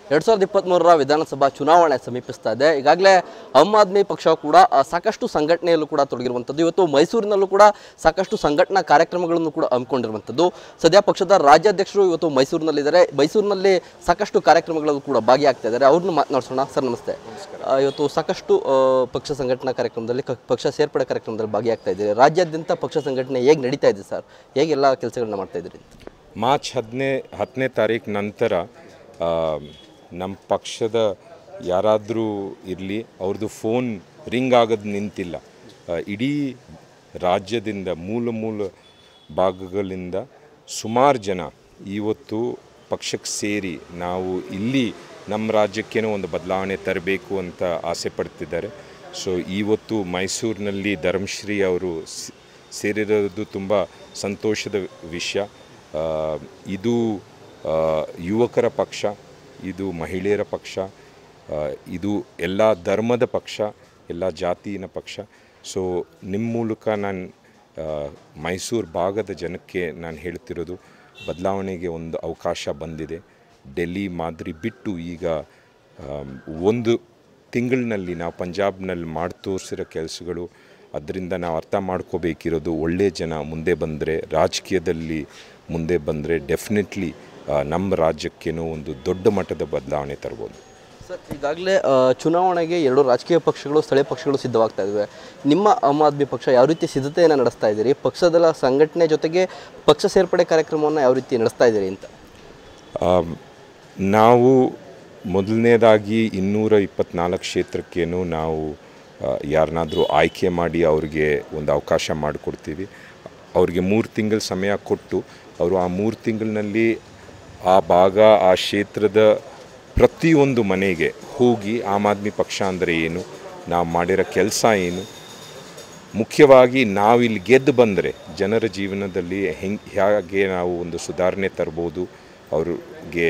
ಎರಡು ಸಾವಿರದ ಇಪ್ಪತ್ತ್ಮೂರರ ವಿಧಾನಸಭಾ ಚುನಾವಣೆ ಸಮೀಪಿಸ್ತಾ ಇದೆ ಈಗಾಗಲೇ ಆಮ್ ಆದ್ಮಿ ಪಕ್ಷ ಕೂಡ ಆ, ಸಾಕಷ್ಟು ಸಂಘಟನೆಯಲ್ಲೂ ಕೂಡ ತೊಡಗಿರುವಂಥದ್ದು ಇವತ್ತು ಮೈಸೂರಿನಲ್ಲೂ ಕೂಡ ಸಾಕಷ್ಟು ಸಂಘಟನಾ ಕಾರ್ಯಕ್ರಮಗಳನ್ನು ಕೂಡ ಹಮ್ಮಿಕೊಂಡಿರುವಂಥದ್ದು ಸದ್ಯ ಪಕ್ಷದ ರಾಜ್ಯಾಧ್ಯಕ್ಷರು ಇವತ್ತು ಮೈಸೂರಿನಲ್ಲಿದ್ದಾರೆ ಮೈಸೂರಿನಲ್ಲಿ ಸಾಕಷ್ಟು ಕಾರ್ಯಕ್ರಮಗಳಲ್ಲೂ ಕೂಡ ಭಾಗಿಯಾಗ್ತಾ ಇದ್ದಾರೆ ಅವ್ರನ್ನ ಮಾತನಾಡಿಸೋಣ ಸರ್ ನಮಸ್ತೆ ಆ, ಇವತ್ತು ಸಾಕಷ್ಟು ಆ, ಪಕ್ಷ ಸಂಘಟನಾ ಕಾರ್ಯಕ್ರಮದಲ್ಲಿ ಕ- ಪಕ್ಷ ಸೇರ್ಪಡೆ ಕಾರ್ಯಕ್ರಮದಲ್ಲಿ ಭಾಗಿಯಾಗ್ತಾ ಇದ್ದೀರಿ ರಾಜ್ಯಾದ್ಯಂತ ಪಕ್ಷ ಸಂಘಟನೆ ಹೇಗೆ ನಡೀತಾ ಇದೆ ಸರ್ ಹೇಗೆಲ್ಲ ಕೆಲಸಗಳನ್ನ ಮಾಡ್ತಾ ಇದ್ದೀರಿ ಮಾರ್ಚ್ ಹದಿನೇ ಹತ್ತನೇ ತಾರೀಕು ನಂತರ ಆ, ನಮ್ಮ ಪಕ್ಷದ ಯಾರಾದರೂ ಇರಲಿ ಅವ್ರದ್ದು ಫೋನ್ ರಿಂಗ್ ಆಗೋದು ನಿಂತಿಲ್ಲ ಆ, ಇಡೀ ರಾಜ್ಯದಿಂದ ಮೂಲ ಮೂಲ ಭಾಗಗಳಿಂದ ಸುಮಾರು ಜನ ಇವತ್ತು ಪಕ್ಷಕ್ಕೆ ಸೇರಿ ನಾವು ಇಲ್ಲಿ ನಮ್ಮ ರಾಜ್ಯಕ್ಕೇನೋ ಒಂದು ಬದಲಾವಣೆ ತರಬೇಕು ಅಂತ ಆಸೆ ಪಡ್ತಿದ್ದಾರೆ ಸೊ ಇವತ್ತು ಮೈಸೂರಿನಲ್ಲಿ ಧರ್ಮಶ್ರೀ ಅವರು ಸ್- ಸೇರಿರೋದು ತುಂಬ ಸಂತೋಷದ ವಿಷಯ ಆ, ಇದು ಆ, ಯುವಕರ ಪಕ್ಷ ಇದು ಮಹಿಳೆಯರ ಪಕ್ಷ ಆ, ಇದು ಎಲ್ಲ ಧರ್ಮದ ಪಕ್ಷ ಎಲ್ಲ ಜಾತಿಯ ಪಕ್ಷ ಸೊ ನಿಮ್ಮ ಮೂಲಕ ನಾನು ಮೈಸೂರು ಭಾಗದ ಜನಕ್ಕೆ ನಾನು ಹೇಳ್ತಿರೋದು ಬದಲಾವಣೆಗೆ ಒಂದು ಅವಕಾಶ ಬಂದಿದೆ ಡೆಲ್ಲಿ ಮಾದರಿ ಬಿಟ್ಟು ಈಗ ಆಮ್, ಒಂದು ತಿಂಗಳಿನಲ್ಲಿ ನಾವು ಪಂಜಾಬ್ನಲ್ಲಿ ಮಾಡಿ ತೋರಿಸಿರೋ ಕೆಲಸಗಳು ಅದರಿಂದ ನಾವು ಅರ್ಥ ಮಾಡ್ಕೋಬೇಕಿರೋದು ಒಳ್ಳೆಯ ಜನ ಮುಂದೆ ಬಂದರೆ ರಾಜಕೀಯದಲ್ಲಿ ಮುಂದೆ ಬಂದರೆ ಡೆಫಿನೆಟ್ಲಿ ನಮ್ಮ ರಾಜ್ಯಕ್ಕೇನೋ ಒಂದು ದೊಡ್ಡ ಮಟ್ಟದ ಬದಲಾವಣೆ ತರ್ಬೋದು ಸರ್ ಈಗಾಗಲೇ ಆ, ಚುನಾವಣೆಗೆ ಎರಡು ರಾಜಕೀಯ ಪಕ್ಷಗಳು ಸ್ಥಳೀಯ ಪಕ್ಷಗಳು ಸಿದ್ಧವಾಗ್ತಾ ಇದ್ದಾವೆ ನಿಮ್ಮ ಆಮ್ ಆದ್ಮಿ ಪಕ್ಷ ಯಾವ ರೀತಿ ಸಿದ್ಧತೆಯನ್ನು ನಡೆಸ್ತಾ ಇದ್ದೀರಿ ಪಕ್ಷದ ಸಂಘಟನೆ ಜೊತೆಗೆ ಪಕ್ಷ ಸೇರ್ಪಡೆ ಕಾರ್ಯಕ್ರಮವನ್ನು ಯಾವ ರೀತಿ ನಡೆಸ್ತಾ ಇದ್ದೀರಿ ಅಂತ ಆಮ್, ನಾವು ಮೊದಲನೇದಾಗಿ ಇನ್ನೂರ ಇಪ್ಪತ್ನಾಲ್ಕು ಕ್ಷೇತ್ರಕ್ಕೇನು ನಾವು ಯಾರನ್ನಾದರೂ ಆಯ್ಕೆ ಮಾಡಿ ಅವ್ರಿಗೆ ಒಂದು ಅವಕಾಶ ಮಾಡಿಕೊಡ್ತೀವಿ ಅವ್ರಿಗೆ ಮೂರು ತಿಂಗಳ ಸಮಯ ಕೊಟ್ಟು ಅವರು ಆ ಮೂರು ತಿಂಗಳಿನಲ್ಲಿ ಆ ಭಾಗ ಆ ಕ್ಷೇತ್ರದ ಪ್ರತಿಯೊಂದು ಮನೆಗೆ ಹೋಗಿ ಆಮ್ ಆದ್ಮಿ ಪಕ್ಷ ಅಂದರೆ ಏನು ನಾವು ಮಾಡಿರೋ ಕೆಲಸ ಏನು ಮುಖ್ಯವಾಗಿ ನಾವಿಲ್ಲಿ ಗೆದ್ದು ಬಂದರೆ ಜನರ ಜೀವನದಲ್ಲಿ ಹೆಂಗೆ ಹೇಗೆ ನಾವು ಒಂದು ಸುಧಾರಣೆ ತರ್ಬೋದು ಅವ್ರಿಗೆ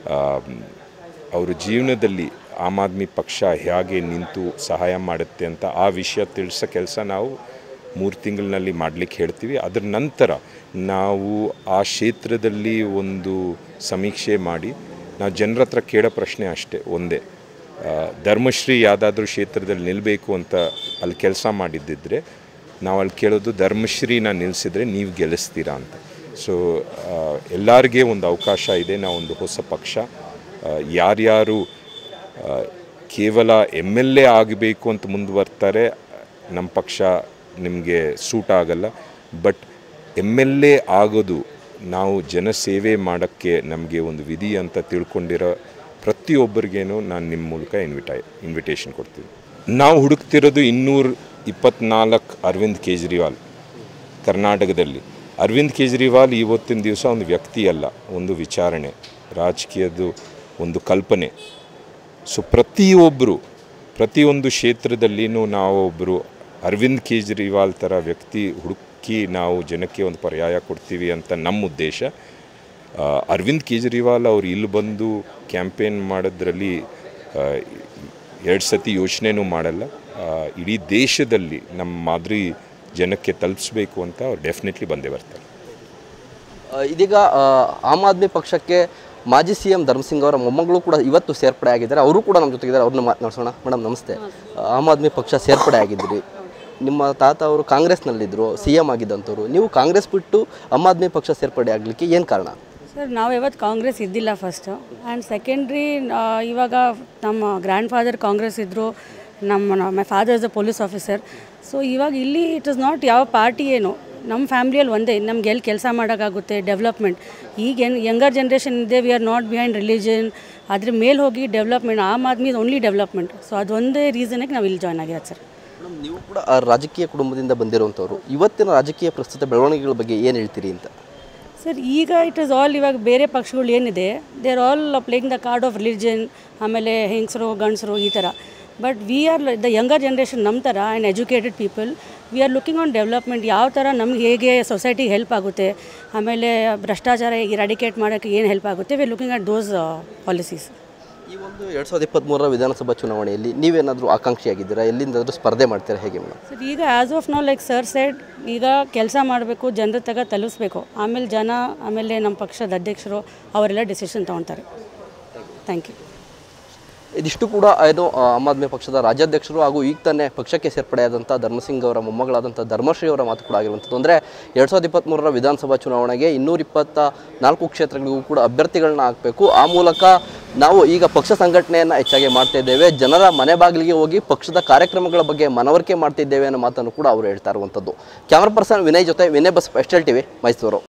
ಅವ್ರ ಜೀವನದಲ್ಲಿ ಆಮ್ ಆದ್ಮಿ ಪಕ್ಷ ಹೇಗೆ ನಿಂತು ಸಹಾಯ ಮಾಡುತ್ತೆ ಅಂತ ಆ ವಿಷಯ ತಿಳಿಸೋ ಕೆಲಸ ನಾವು ಮೂರು ತಿಂಗಳಿನಲ್ಲಿ ಮಾಡಲಿಕ್ಕೆ ಹೇಳ್ತೀವಿ ಅದರ ನಂತರ ನಾವು ಆ ಕ್ಷೇತ್ರದಲ್ಲಿ ಒಂದು ಸಮೀಕ್ಷೆ ಮಾಡಿ ನಾವು ಜನರ ಹತ್ರ ಕೇಳೋ ಪ್ರಶ್ನೆ ಅಷ್ಟೇ ಒಂದೇ ಆ, ಧರ್ಮಶ್ರೀ ಯಾವುದಾದ್ರೂ ಕ್ಷೇತ್ರದಲ್ಲಿ ನಿಲ್ಲಬೇಕು ಅಂತ ಅಲ್ಲಿ ಕೆಲಸ ಮಾಡಿದ್ದಿದ್ರೆ ನಾವು ಅಲ್ಲಿ ಕೇಳೋದು ಧರ್ಮಶ್ರೀನ ನಿಲ್ಲಿಸಿದ್ರೆ ನೀವು ಗೆಲ್ಲಿಸ್ತೀರಾ ಅಂತ ಸೊ ಎಲ್ಲರಿಗೆ ಒಂದು ಅವಕಾಶ ಇದೆ ನಾವೊಂದು ಹೊಸ ಪಕ್ಷ ಆ, ಯಾರ್ಯಾರು ಆ, ಕೇವಲ ಎಮ್ ಎಲ್ ಎ ಆಗಬೇಕು ಅಂತ ಮುಂದುವರ್ತಾರೆ ನಮ್ಮ ಪಕ್ಷ ನಿಮಗೆ ಸೂಟ್ ಆಗಲ್ಲ ಬಟ್ ಎಮ್ ಎಲ್ ಎ ಆಗೋದು ನಾವು ಜನಸೇವೆ ಮಾಡೋಕ್ಕೆ ನಮಗೆ ಒಂದು ವಿಧಿ ಅಂತ ತಿಳ್ಕೊಂಡಿರೋ ಪ್ರತಿಯೊಬ್ಬರಿಗೇನು ನಾನು ನಿಮ್ಮ ಮೂಲಕ ಇನ್ವಿಟೈ ಇನ್ವಿಟೇಷನ್ ಕೊಡ್ತೀನಿ ನಾವು ಹುಡುಕ್ತಿರೋದು ಇನ್ನೂರ ಇಪ್ಪತ್ನಾಲ್ಕು ಅರವಿಂದ್ ಕೇಜ್ರಿವಾಲ್ ಕರ್ನಾಟಕದಲ್ಲಿ ಅರವಿಂದ್ ಕೇಜ್ರಿವಾಲ್ ಇವತ್ತಿನ ದಿವಸ ಒಂದು ವ್ಯಕ್ತಿ ಅಲ್ಲ ಒಂದು ವಿಚಾರಣೆ ರಾಜಕೀಯದ ಒಂದು ಕಲ್ಪನೆ ಸೊ ಪ್ರತಿಯೊಬ್ಬರು ಪ್ರತಿಯೊಂದು ಕ್ಷೇತ್ರದಲ್ಲಿನೂ ನಾವೊಬ್ಬರು ಅರವಿಂದ್ ಕೇಜ್ರಿವಾಲ್ ಥರ ವ್ಯಕ್ತಿ ಹುಡುಕಿ ನಾವು ಜನಕ್ಕೆ ಒಂದು ಪರ್ಯಾಯ ಕೊಡ್ತೀವಿ ಅಂತ ನಮ್ಮ ಉದ್ದೇಶ ಆ, ಅರವಿಂದ್ ಕೇಜ್ರಿವಾಲ್ ಅವ್ರು ಇಲ್ಲಿ ಬಂದು ಕ್ಯಾಂಪೇನ್ ಮಾಡೋದ್ರಲ್ಲಿ ಎರಡು ಸತಿ ಯೋಚನೆನೂ ಮಾಡಲ್ಲ ಆ, ಇಡೀ ದೇಶದಲ್ಲಿ ನಮ್ಮ ಮಾದರಿ ಜನಕ್ಕೆ ತಲುಪಿಸ್ಬೇಕು ಅಂತ ಅವ್ರು ಡೆಫಿನೆಟ್ಲಿ ಬಂದೇ ಬರ್ತಾರೆ ಆ, ಇದೀಗ ಆ, ಆಮ್ ಆದ್ಮಿ ಪಕ್ಷಕ್ಕೆ ಮಾಜಿ ಸಿ ಎಂ ಧರ್ಮಸಿಂಗ್ ಅವರ ಮೊಮ್ಮಗಳು ಕೂಡ ಇವತ್ತು ಸೇರ್ಪಡೆ ಆಗಿದ್ದಾರೆ ಅವರು ಕೂಡ ನಮ್ಮ ಜೊತೆಗಿದ್ದಾರೆ ಅವ್ರನ್ನ ಮಾತನಾಡ್ಸೋಣ ಮೇಡಮ್ ನಮಸ್ತೆ ಆ, ಆಮ್ ಆದ್ಮಿ ಪಕ್ಷ ಸೇರ್ಪಡೆ ಆಗಿದ್ದೀರಿ ನಿಮ್ಮ ತಾತ ಅವರು ಕಾಂಗ್ರೆಸ್ನಲ್ಲಿದ್ದರು ಸಿ ಎಂ ಆಗಿದ್ದಂಥವ್ರು ನೀವು ಕಾಂಗ್ರೆಸ್ ಬಿಟ್ಟು ಆಮ್ ಆದ್ಮಿ ಪಕ್ಷ ಸೇರ್ಪಡೆ ಆಗಲಿಕ್ಕೆ ಏನು ಕಾರಣ ಸರ್ ನಾವು ಯಾವತ್ತು ಕಾಂಗ್ರೆಸ್ ಇದ್ದಿಲ್ಲ ಫಸ್ಟು ಆ್ಯಂಡ್ ಸೆಕೆಂಡ್ರಿ ಇವಾಗ ನಮ್ಮ ಗ್ರ್ಯಾಂಡ್ ಫಾದರ್ ಕಾಂಗ್ರೆಸ್ ಇದ್ದರು ನಮ್ಮ my father is a police officer so ಇವಾಗ ಇಲ್ಲಿ ಇಟ್ ಇಸ್ ನಾಟ್ ಯಾವ ಪಾರ್ಟಿ ಏನು ನಮ್ಮ ಫ್ಯಾಮ್ಲಿಯಲ್ಲಿ ಒಂದೇ ನಮ್ಗೆ ಎಲ್ಲಿ ಕೆಲಸ ಮಾಡೋಕ್ಕಾಗುತ್ತೆ ಡೆವಲಪ್ಮೆಂಟ್ ಈಗ ಏನು ಯಂಗರ್ ಜನ್ರೇಷನ್ ಇದೆ we are not behind religion ಅದ್ರ ಮೇಲೆ ಹೋಗಿ development Aam Aadmi only development so ಅದೊಂದೇ ರೀಸನ್ಗೆ ನಾವು ಇಲ್ಲಿ ಜಾಯ್ನ್ ಆಗಿರೋದು ಸರ್ ಮೇಡಮ್ ನೀವು ಕೂಡ ಆ ರಾಜಕೀಯ ಕುಟುಂಬದಿಂದ ಬಂದಿರುವಂಥವ್ರು ಇವತ್ತಿನ ರಾಜಕೀಯ ಪ್ರಸ್ತುತ ಬೆಳವಣಿಗೆಗಳ ಬಗ್ಗೆ ಏನು ಹೇಳ್ತೀರಿ ಅಂತ ಸರ್ ಈಗ ಇಟ್ ಇಸ್ ಆಲ್ ಇವಾಗ ಬೇರೆ ಪಕ್ಷಗಳು ಏನಿದೆ they are all playing the card of religion ಆಮೇಲೆ ಹೆಂಗಸರು ಗಂಡಸರು ಈ ಥರ but we are the younger generation ನಮ್ಮ ಥರ and educated people we are looking on development ಯಾವ ಥರ ನಮ್ಗೆ ಹೇಗೆ ಸೊಸೈಟಿಗೆ ಹೆಲ್ಪ್ ಆಗುತ್ತೆ ಆಮೇಲೆ ಭ್ರಷ್ಟಾಚಾರ ಇರಾಡಿಕೇಟ್ ಮಾಡೋಕ್ಕೆ ಏನು ಹೆಲ್ಪ್ ಆಗುತ್ತೆ we are looking at those policies ಈ ಒಂದು ಎರಡು ಸಾವಿರದ ಇಪ್ಪತ್ತ್ಮೂರರ ವಿಧಾನಸಭಾ ಚುನಾವಣೆಯಲ್ಲಿ ನೀವೇನಾದರೂ ಆಕಾಂಕ್ಷಿಯಾಗಿದ್ದೀರಾ ಎಲ್ಲಿಂದಾದರೂ ಸ್ಪರ್ಧೆ ಮಾಡ್ತೀರಾ ಹೇಗೆ ಮೇಡಮ್ ಸರ್ ಈಗ as of now like sir side ಈಗ ಕೆಲಸ ಮಾಡಬೇಕು ಜನರ ತಗ ತಲುಪಿಸ್ಬೇಕು ಆಮೇಲೆ ಜನ ಆಮೇಲೆ ನಮ್ಮ ಪಕ್ಷದ ಅಧ್ಯಕ್ಷರು ಅವರೆಲ್ಲ ಡಿಸಿಷನ್ ತೊಗೊತಾರೆ ಥ್ಯಾಂಕ್ ಯು ಇದಿಷ್ಟು ಕೂಡ ಏನು ಆ, ಆಮ್ ಆದ್ಮಿ ಪಕ್ಷದ ರಾಜ್ಯಾಧ್ಯಕ್ಷರು ಹಾಗೂ ಈಗ ತಾನೇ ಪಕ್ಷಕ್ಕೆ ಸೇರ್ಪಡೆಯಾದಂಥ ಧರ್ಮಸಿಂಗ್ ಅವರ ಮೊಮ್ಮಗಳಾದಂಥ ಧರ್ಮಶ್ರೀ ಅವರ ಮಾತು ಕೂಡ ಆಗಿರುವಂಥದ್ದು ಅಂದರೆ ಎರಡು ಸಾವಿರದ ಇಪ್ಪತ್ತ್ಮೂರರ ವಿಧಾನಸಭಾ ಚುನಾವಣೆಗೆ ಇನ್ನೂರ ಇಪ್ಪತ್ತ ನಾಲ್ಕು ಕ್ಷೇತ್ರಗಳಿಗೂ ಕೂಡ ಅಭ್ಯರ್ಥಿಗಳನ್ನ ಹಾಕಬೇಕು ಆ ಮೂಲಕ ನಾವು ಈಗ ಪಕ್ಷ ಸಂಘಟನೆಯನ್ನು ಹೆಚ್ಚಾಗಿ ಮಾಡ್ತಾ ಇದ್ದೇವೆ ಜನರ ಮನೆ ಬಾಗಿಲಿಗೆ ಹೋಗಿ ಪಕ್ಷದ ಕಾರ್ಯಕ್ರಮಗಳ ಬಗ್ಗೆ ಮನವರಿಕೆ ಮಾಡ್ತಿದ್ದೇವೆ ಅನ್ನೋ ಮಾತನ್ನು ಕೂಡ ಅವರು ಹೇಳ್ತಾ ಇರುವಂಥದ್ದು ಕ್ಯಾಮರಾ ಪರ್ಸನ್ ವಿನಯ್ ಜೊತೆ ವಿನಯ್ ಬಸ್ ಎಸ್ಟೆಲ್ ಟಿವಿ ಮೈಸೂರು